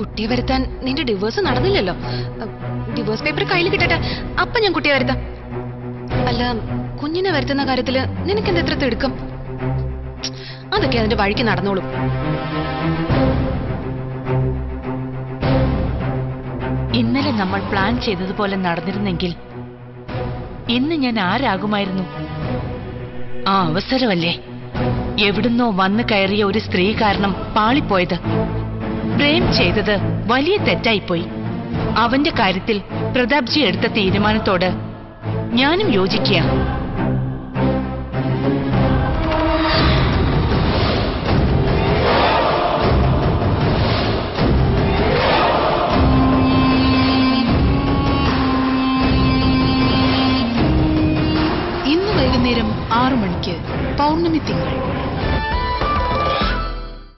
കുട്ടിയെ വരുത്താൻ നിന്റെ ഡിവോഴ്സ് നടന്നില്ലല്ലോ ഡിവോഴ്സ് പേപ്പർ കയ്യിൽ കിട്ടട്ടെ അപ്പൊ ഞാൻ കുട്ടിയെ വരുത്താം അല്ല കുഞ്ഞിനെ വരുത്തുന്ന കാര്യത്തില് നിനക്കെന്താ എത്ര തിടുക്കം അതൊക്കെ അതിന്റെ വഴിക്ക് നടന്നോളും ഇന്നലെ നമ്മൾ പ്ലാൻ ചെയ്തതുപോലെ നടന്നിരുന്നെങ്കിൽ ഇന്ന് ഞാൻ ആരാകുമായിരുന്നു ആ അവസരമല്ലേ എവിടുന്നോ വന്നു കയറിയ ഒരു സ്ത്രീ കാരണം പാളിപ്പോയത് പ്രേം ചെയ്തത് വലിയ തെറ്റായിപ്പോയി അവന്റെ കാര്യത്തിൽ പ്രതാപ്ജി എടുത്ത തീരുമാനത്തോട് ഞാനും യോജിക്കുക ഇന്ന് വൈകുന്നേരം ആറു മണിക്ക് പൗർണമി തിങ്കൾ